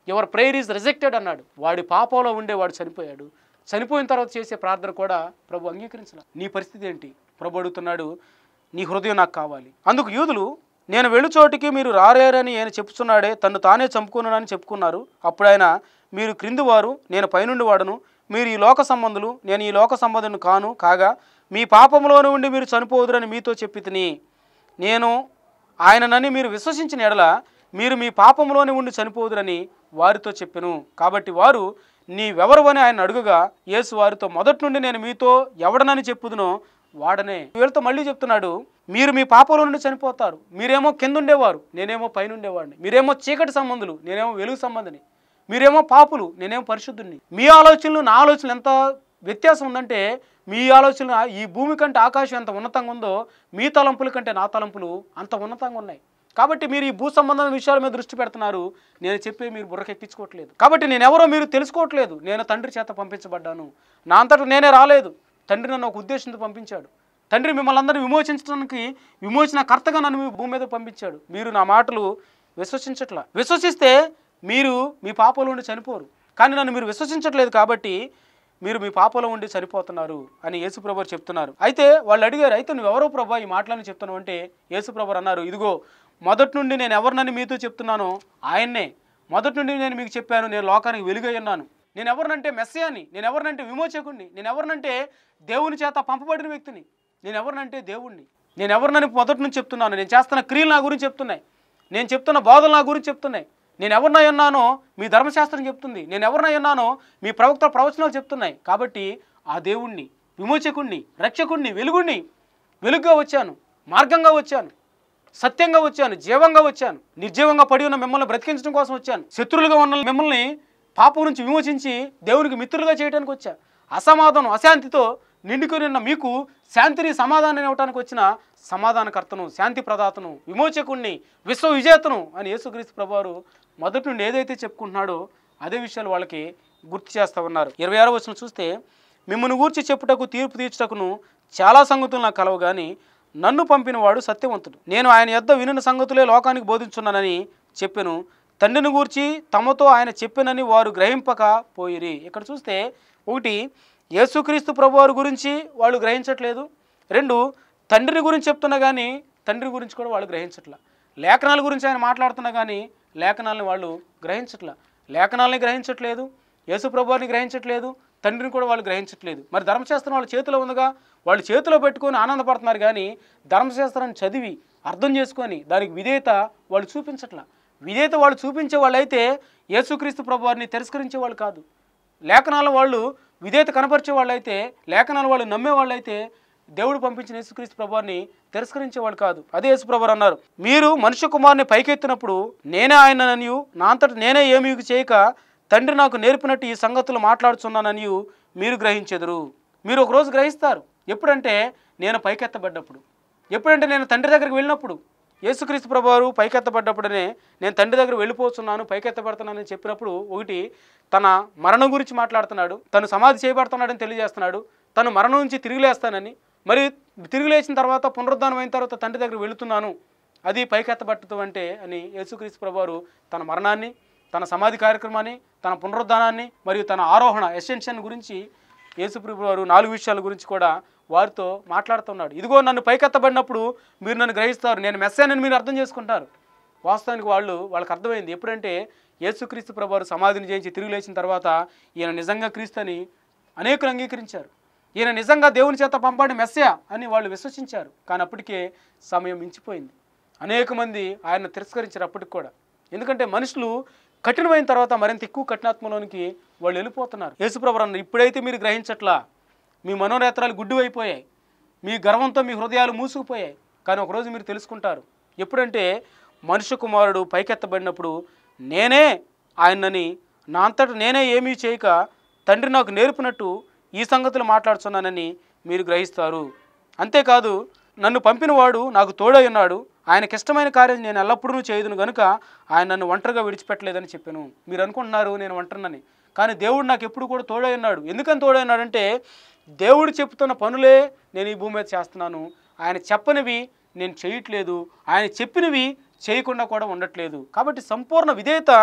your prayer is rejected అన్నాడు వాడి పాపంలో ఉండే వాడు చనిపోయాడు చనిపోయిన తర్వాత చేసే ప్రార్థన కూడా ప్రభు అంగీకరించాల నీ పరిస్థితి ఏంటి ప్రభు అడుగుతున్నాడు నీ హృదయం నాకు కావాలి అందుకు యూదులు నేను వెళ్ళు చోటికి మీరు రారేరని ఆయన చెప్పుచున్నాడే తను తానే చంపుకున్నానని చెప్పుకున్నారు అప్పుడు ఆయన మీరు క్రింది వారు నేను పైనుండి వాడను మీరు ఈ లోక సంబంధులు నేను ఈ లోక సంబంధుని కాను కాగా మీ పాపంలోనే ఉండి మీరు చనిపోదురని మీతో చెప్పి తిని నేను ఆయననని మీరు విశ్వసించిన ఎడల మీరు మీ పాపంలోనే ఉండి చనిపోదురని వారితో చెప్పెను కాబట్టి వారు నీవెవరు అని ఆయన అడుగుగా యేసు వారితో మొదటి నుండి నేను మీతో ఎవడనని చెప్పుదునో వాడనే వీళ్ళతో మళ్ళీ చెప్తున్నాడు మీరు మీ పాపంలో నుండి చనిపోతారు మీరేమో కింద ఉండేవారు నేనేమో పైన ఉండేవాడిని మీరేమో చీకటి సంబంధులు నేనేమో వెలుగు సంబంధిని మీరేమో పాపులు నేనేమో పరిశుద్ధుణ్ణి మీ ఆలోచనలు నా ఆలోచనలు ఎంత వ్యత్యాసం ఉందంటే మీ ఆలోచన ఈ భూమి కంటే ఆకాశం ఎంత ఉన్నతంగా ఉందో మీ తలంపుల కంటే నా తలంపులు అంత ఉన్నతంగా ఉన్నాయి కాబట్టి మీరు ఈ భూ సంబంధమైన విషయాల మీద దృష్టి పెడుతున్నారు నేను చెప్పి మీరు బుర్రకెక్కించుకోవట్లేదు కాబట్టి నేను ఎవరో మీరు తెలుసుకోవట్లేదు నేను తండ్రి చేత పంపించబడ్డాను నా అంతటా నేనే రాలేదు తండ్రి నన్ను ఒక ఉద్దేశంతో పంపించాడు తండ్రి మిమ్మల్ని అందరినీ విమోచించడానికి విమోచన కర్తగా నన్ను మీ భూమి మీద పంపించాడు మీరు నా మాటలు విశ్వసించట్లా విశ్వసిస్తే మీరు మీ పాపంలో ఉండి చనిపోరు కానీ నన్ను మీరు విశ్వసించట్లేదు కాబట్టి మీరు మీ పాపలో ఉండి చనిపోతున్నారు అని యేసుప్రభు చెప్తున్నారు అయితే వాళ్ళు అడిగారు అయితే నువ్వు ఎవరో ప్రభా ఈ మాటలని చెప్తున్నావు అంటే యేసుప్రభు అన్నారు ఇదిగో మొదటి నుండి నేను ఎవరినని మీతో చెప్తున్నానో ఆయన్నే మొదటి నుండి నేను మీకు చెప్పాను నేను లోకానికి వెలుగై ఉన్నాను నేను ఎవరినంటే మెస్సయాని నేను ఎవరినంటే విమోచకుణ్ణి నేను ఎవరినంటే దేవుని చేత పంపబడిన వ్యక్తిని నేను ఎవరినంటే దేవుణ్ణి నేను ఎవరినని మొదటి నుంచి చెప్తున్నాను నేను చేస్తున్న క్రియలు నా గురించి చెప్తున్నాయి నేను చెప్తున్న బోధలు నా గురించి చెప్తున్నాయి నేను ఎవరినై ఉన్నానో మీ ధర్మశాస్త్రం చెప్తుంది నేను ఎవరినై ఉన్నానో మీ ప్రవక్త ప్రవచనాలు చెప్తున్నాయి కాబట్టి ఆ దేవుణ్ణి విమోచకుణ్ణి రక్షకుణ్ణి వెలుగుణ్ణి వెలుగుగా వచ్చాను మార్గంగా వచ్చాను సత్యంగా వచ్చాను జీవంగా వచ్చాను నిర్జీవంగా పడి ఉన్న మిమ్మల్ని బ్రతికించడం కోసం వచ్చాను శత్రులుగా ఉన్న మిమ్మల్ని పాపం నుంచి విమోచించి దేవునికి మిత్రులుగా చేయడానికి వచ్చా అసమాధానం అశాంతితో నిండుకొని ఉన్న మీకు శాంతిని సమాధానం ఇవ్వడానికి వచ్చిన సమాధానకర్తను శాంతి ప్రదాతను విమోచకుణ్ణి విశ్వ విజేతను అని యేసుక్రీస్తు ప్రభువారు మొదటి నుండి ఏదైతే చెప్పుకుంటున్నాడో అదే విషయాలు వాళ్ళకి గుర్తు చేస్తూ ఉన్నారు ఇరవై ఆరో వచ్చిన చూస్తే మిమ్మల్ని గూర్చి చెప్పుటకు తీర్పు తీర్చుటకును చాలా సంగతులు నాకు కలవు కానీ నన్ను పంపినవాడు సత్యవంతుడు నేను ఆయన యొద్ద వినిన సంగతులే లోకానికి బోధించున్నానని చెప్పెను తండ్రిని గూర్చి తమతో ఆయన చెప్పినని వారు గ్రహింపక పోయిరి ఇక్కడ చూస్తే ఒకటి యేసుక్రీస్తు ప్రభువారి గురించి వాళ్ళు గ్రహించట్లేదు రెండు తండ్రిని గురించి చెప్తున్నా కానీ తండ్రి గురించి కూడా వాళ్ళు గ్రహించట్ల లేఖనాల గురించి ఆయన మాట్లాడుతున్నా కానీ లేఖనాలని వాళ్ళు గ్రహించట్ల లేఖనాలని గ్రహించట్లేదు యేసు ప్రభువారిని గ్రహించట్లేదు తండ్రిని కూడా వాళ్ళు గ్రహించట్లేదు మరి ధర్మశాస్త్రం వాళ్ళ చేతిలో ఉందిగా వాళ్ళు చేతిలో పెట్టుకొని ఆనందపడుతున్నారు కానీ ధర్మశాస్త్రాన్ని చదివి అర్థం చేసుకొని దానికి విధేయత వాళ్ళు చూపించట్ల విధేయత వాళ్ళు చూపించే వాళ్ళైతే యేసుక్రీస్తు ప్రభువారిని తిరస్కరించే వాళ్ళు కాదు లేఖనాల వాళ్ళు విధేయత కనపరిచే వాళ్ళైతే లేఖనాల వాళ్ళు నమ్మే వాళ్ళైతే దేవుడు పంపించిన యేసుక్రీస్తు ప్రభువారిని తిరస్కరించేవాళ్ళు కాదు అదే యేసు ప్రభువారు అన్నారు మీరు మనుష్య కుమారుని పైకెత్తినప్పుడు నేనే ఆయనననియు నా అంతట నేనే ఏమీ చేయక తండ్రి నాకు నేర్పినట్టు ఈ సంగతులు మాట్లాడుతున్నాననియు మీరు గ్రహించెదరు మీరు ఒకరోజు గ్రహిస్తారు ఎప్పుడంటే నేను పైకెత్తబడ్డప్పుడు ఎప్పుడంటే నేను తండ్రి దగ్గరికి వెళ్ళినప్పుడు యేసుక్రీస్తు ప్రభువారు పైకెత్తబడ్డప్పుడనే నేను తండ్రి దగ్గర వెళ్ళిపోతున్నాను పైకెత్తబడుతున్నానని చెప్పినప్పుడు ఒకటి తన మరణం గురించి మాట్లాడుతున్నాడు తను సమాధి చేయబడుతున్నాడని తెలియజేస్తున్నాడు తను మరణం నుంచి తిరిగి లేస్తానని మరి తిరిగి లేచిన తర్వాత పునరుద్ధానం అయిన తర్వాత తండ్రి దగ్గర వెళుతున్నాను అది పైకెత్తబట్టదు అంటే అని యేసుక్రీస్తు ప్రభువారు తన మరణాన్ని తన సమాధి కార్యక్రమాన్ని తన పునరుద్ధానాన్ని మరియు తన ఆరోహణ ఎసెన్షన్ గురించి యేసుప్రభు వారు నాలుగు విషయాల గురించి కూడా వారితో మాట్లాడుతున్నాడు ఇదిగో నన్ను పైకెత్తబడినప్పుడు మీరు నన్ను గ్రహిస్తారు నేను మెస్సానని మీరు అర్థం చేసుకుంటారు వాస్తవానికి వాళ్ళు వాళ్ళకి అర్థమైంది ఎప్పుడంటే యేసుక్రీస్తు ప్రభు వారు సమాధిని చేయించి తిరిగి లేచిన తర్వాత ఈయన నిజంగా క్రీస్తు అని అనేకులు అంగీకరించారు ఈయన నిజంగా దేవుని చేత పంపండి మెస్సయా అని వాళ్ళు విశ్వసించారు కానీ అప్పటికే సమయం మించిపోయింది అనేక మంది ఆయన తిరస్కరించారు అప్పటికి కూడా ఎందుకంటే మనుషులు కఠినమైన తర్వాత మరింత ఎక్కువ కఠినాత్మలోనికి వాళ్ళు వెళ్ళిపోతున్నారు యేసుప్రభు అన్నారు ఇప్పుడైతే మీరు గ్రహించట్లా మీ మనోనేత్రాలు గుడ్డువైపోయాయి మీ గర్వంతో మీ హృదయాలు మూసుకుపోయాయి కానీ ఒకరోజు మీరు తెలుసుకుంటారు ఎప్పుడంటే మనుష్య కుమారుడు పైకెత్తబడినప్పుడు నేనే ఆయనని నా అంతట నేనే ఏమీ చేయక తండ్రి నాకు నేర్పినట్టు ఈ సంగతులు మాట్లాడుతున్నానని మీరు గ్రహిస్తారు అంతేకాదు నన్ను పంపినవాడు నాకు తోడై ఉన్నాడు ఆయనకి ఇష్టమైన కార్యం నేను ఎల్లప్పుడూ చేయదును గనుక ఆయన నన్ను ఒంటరిగా విడిచిపెట్టలేదని చెప్పాను మీరు అనుకుంటున్నారు నేను ఒంటరినని కానీ దేవుడు నాకు ఎప్పుడు కూడా తోడై ఉన్నాడు ఎందుకని తోడై ఉన్నాడంటే దేవుడు చెప్తున్న పనులే నేను ఈ భూమి మీద చేస్తున్నాను ఆయన చెప్పనివి నేను చేయట్లేదు ఆయన చెప్పినవి చేయకుండా కూడా ఉండట్లేదు కాబట్టి సంపూర్ణ విధేయత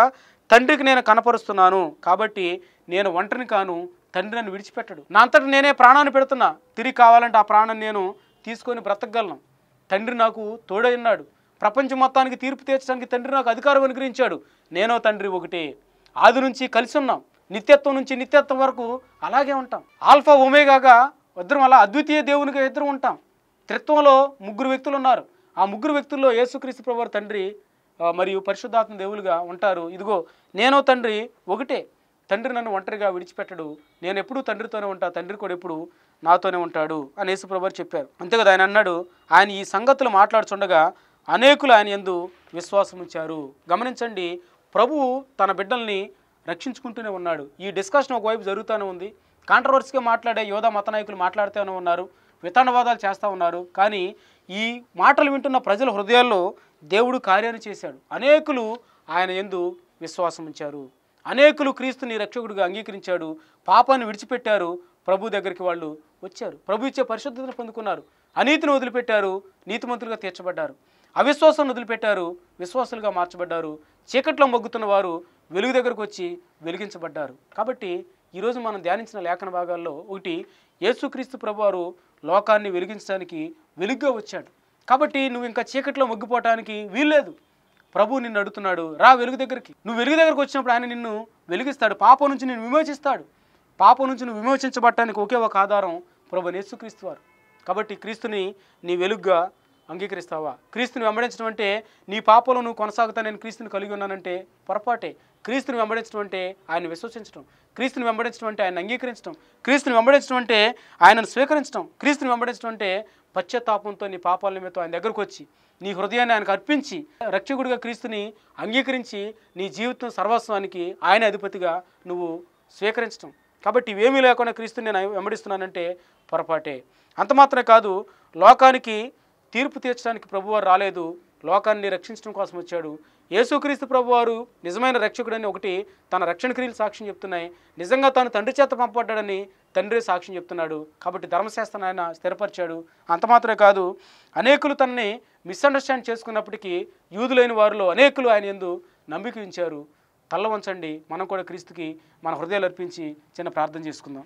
తండ్రికి నేను కనపరుస్తున్నాను కాబట్టి నేను ఒంటరిని కాను తండ్రి నన్ను విడిచిపెట్టడు నా అంతటి నేనే ప్రాణాన్ని పెడుతున్నా తిరిగి కావాలంటే ఆ ప్రాణాన్ని నేను తీసుకొని బ్రతకగలను తండ్రి నాకు తోడై ఉన్నాడు ప్రపంచం మొత్తానికి తీర్పు తీర్చడానికి తండ్రి నాకు అధికారం అనుగ్రహించాడు నేనో తండ్రి ఒకటే ఆది నుంచి కలిసి ఉన్నాం నిత్యత్వం నుంచి నిత్యత్వం వరకు అలాగే ఉంటాం ఆల్ఫా ఒమేగాగా ఇద్దరం అలా అద్వితీయ దేవునిగా ఇద్దరం ఉంటాం త్రిత్వంలో ముగ్గురు వ్యక్తులు ఉన్నారు ఆ ముగ్గురు వ్యక్తుల్లో యేసుక్రీస్తు ప్రభువారి తండ్రి ఆ, మరియు పరిశుద్ధాత్మ దేవులుగా ఉంటారు ఇదిగో నేనో తండ్రి ఒకటే తండ్రి నన్ను ఒంటరిగా విడిచిపెట్టడు నేను ఎప్పుడూ తండ్రితోనే ఉంటా తండ్రి కూడా ఎప్పుడు నాతోనే ఉంటాడు అని యేసుప్రభు చెప్పారు అంతే కదా ఆయన అన్నాడు ఆయన ఈ సంగతులు మాట్లాడుచుండగా అనేకులు ఆయన ఎందు విశ్వాసం ఉంచారు గమనించండి ప్రభువు తన బిడ్డల్ని రక్షించుకుంటూనే ఉన్నాడు ఈ డిస్కషన్ ఒకవైపు జరుగుతూనే ఉంది కాంట్రవర్సీగా మాట్లాడే యోధా మత నాయకులు మాట్లాడుతూనే ఉన్నారు వితాండవాదాలు చేస్తూ ఉన్నారు కానీ ఈ మాటలు వింటున్న ప్రజల హృదయాల్లో దేవుడు కార్యాన్ని చేశాడు అనేకులు ఆయన ఎందు విశ్వాసం ఉంచారు అనేకులు క్రీస్తుని రక్షకుడిగా అంగీకరించాడు పాపాన్ని విడిచిపెట్టారు ప్రభు దగ్గరికి వాళ్ళు వచ్చారు ప్రభు ఇచ్చే పరిశుద్ధతను పొందుకున్నారు అనీతిని వదిలిపెట్టారు నీతిమంతులుగా తీర్చబడ్డారు అవిశ్వాసాన్ని వదిలిపెట్టారు విశ్వాసులుగా మార్చబడ్డారు చీకట్లో మొగ్గుతున్న వారు వెలుగు దగ్గరకు వచ్చి వెలిగించబడ్డారు కాబట్టి ఈరోజు మనం ధ్యానించిన లేఖన భాగాల్లో ఒకటి యేసుక్రీస్తు ప్రభువారు లోకాన్ని వెలిగించడానికి వెలుగ్గా వచ్చాడు కాబట్టి నువ్వు ఇంకా చీకట్లో మొగ్గిపోవటానికి వీల్లేదు ప్రభు నిన్ను అడుగుతున్నాడు రా వెలుగు దగ్గరికి నువ్వు వెలుగు దగ్గరకు వచ్చినప్పుడు ఆయన నిన్ను వెలిగిస్తాడు పాపం నుంచి నిన్ను విమోచిస్తాడు పాపం నుంచి నువ్వు విమోచించబడటానికి ఒకే ఒక ఆధారం ప్రభు యేసుక్రీస్తు వారు కాబట్టి క్రీస్తుని నీ వెలుగ్గా అంగీకరిస్తావా క్రీస్తుని వెంబడించడం అంటే నీ పాపంలో నువ్వు కొనసాగుతా నేను క్రీస్తుని కలిగి ఉన్నానంటే పొరపాటే క్రీస్తుని వెంబడించడం అంటే ఆయన విశ్వసించడం క్రీస్తుని వెంబడించడం అంటే ఆయన అంగీకరించడం క్రీస్తుని వెంబడించడం అంటే ఆయనను స్వీకరించడం క్రీస్తుని వెంబడించడం అంటే పశ్చాత్తాపంతో నీ పాపాల నిమిత్తం ఆయన దగ్గరకు వచ్చి నీ హృదయాన్ని ఆయనకు అర్పించి రక్షకుడిగా క్రీస్తుని అంగీకరించి నీ జీవితం సర్వస్వానికి ఆయన అధిపతిగా నువ్వు స్వీకరించడం కాబట్టి ఇవేమీ లేకుండా క్రీస్తుని నేను వెంబడిస్తున్నానంటే పొరపాటే అంత మాత్రమే కాదు లోకానికి తీర్పు తీర్చడానికి ప్రభువారు రాలేదు లోకాన్ని రక్షించడం కోసం వచ్చాడు యేసుక్రీస్తు ప్రభువారు నిజమైన రక్షకుడని ఒకటి తన రక్షణ క్రియలు సాక్ష్యం చెప్తున్నాయి నిజంగా తాను తండ్రి చేత పంపబడ్డాడని తండ్రి సాక్ష్యం చెప్తున్నాడు కాబట్టి ధర్మశాస్త్రం ఆయన స్థిరపరిచాడు అంత మాత్రమే కాదు అనేకులు తనని మిస్అండర్స్టాండ్ చేసుకున్నప్పటికీ యూదులైన వారిలో అనేకులు ఆయన ఎందు నమ్మిక ఉంచారు తల్ల వంచండి మనం కూడా క్రీస్తుకి మన హృదయాలు అర్పించి చిన్న ప్రార్థన చేసుకుందాం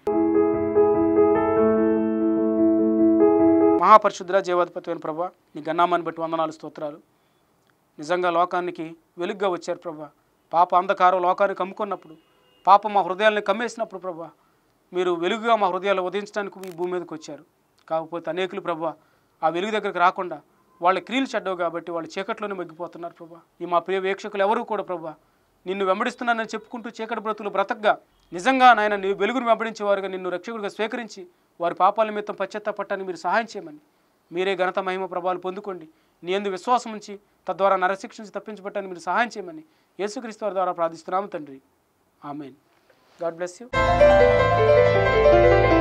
మహాపరిశుద్ధుల జీవాధిపతి అయిన ప్రభా నీ గన్నామాన్ని బట్టి వందనాలు స్తోత్రాలు నిజంగా లోకానికి వెలుగ్గా వచ్చారు ప్రభా పాప అంధకారం లోకానికి అమ్ముకున్నప్పుడు పాప మా హృదయాల్ని కమ్మేసినప్పుడు ప్రభా మీరు వెలుగుగా మా హృదయాలు ఉదయించడానికి ఈ భూమి మీదకి వచ్చారు కాకపోతే అనేకులు ప్రభా ఆ వెలుగు దగ్గరికి రాకుండా వాళ్ళ క్రియలు చెడ్డవు కాబట్టి వాళ్ళు చీకట్లోనే మగ్గిపోతున్నారు ప్రభా ఈ మా ప్రియ వీక్షకులు ఎవరు కూడా ప్రభా నిన్ను వెంబడిస్తున్నానని చెప్పుకుంటూ చీకటి బ్రతులు బ్రతకగా నిజంగా నాయన నీ వెలుగును వెంబడించేవారుగా నిన్ను రక్షకుడిగా స్వీకరించి వారి పాపాల నిమిత్తం పశ్చాత్తాపట్టాన్ని మీరు సహాయం చేయమని మీరే ఘనత మహిమ ప్రభావాలు పొందుకోండి నీ ఎందు విశ్వాసం ఉంచి తద్వారా నరశిక్ష నుంచి తప్పించబట్టాన్ని మీరు సహాయం చేయమని యేసుక్రీస్తు వారి ద్వారా ప్రార్థిస్తున్నాము తండ్రి ఆమెన్ గాడ్ బ్లెస్ యూ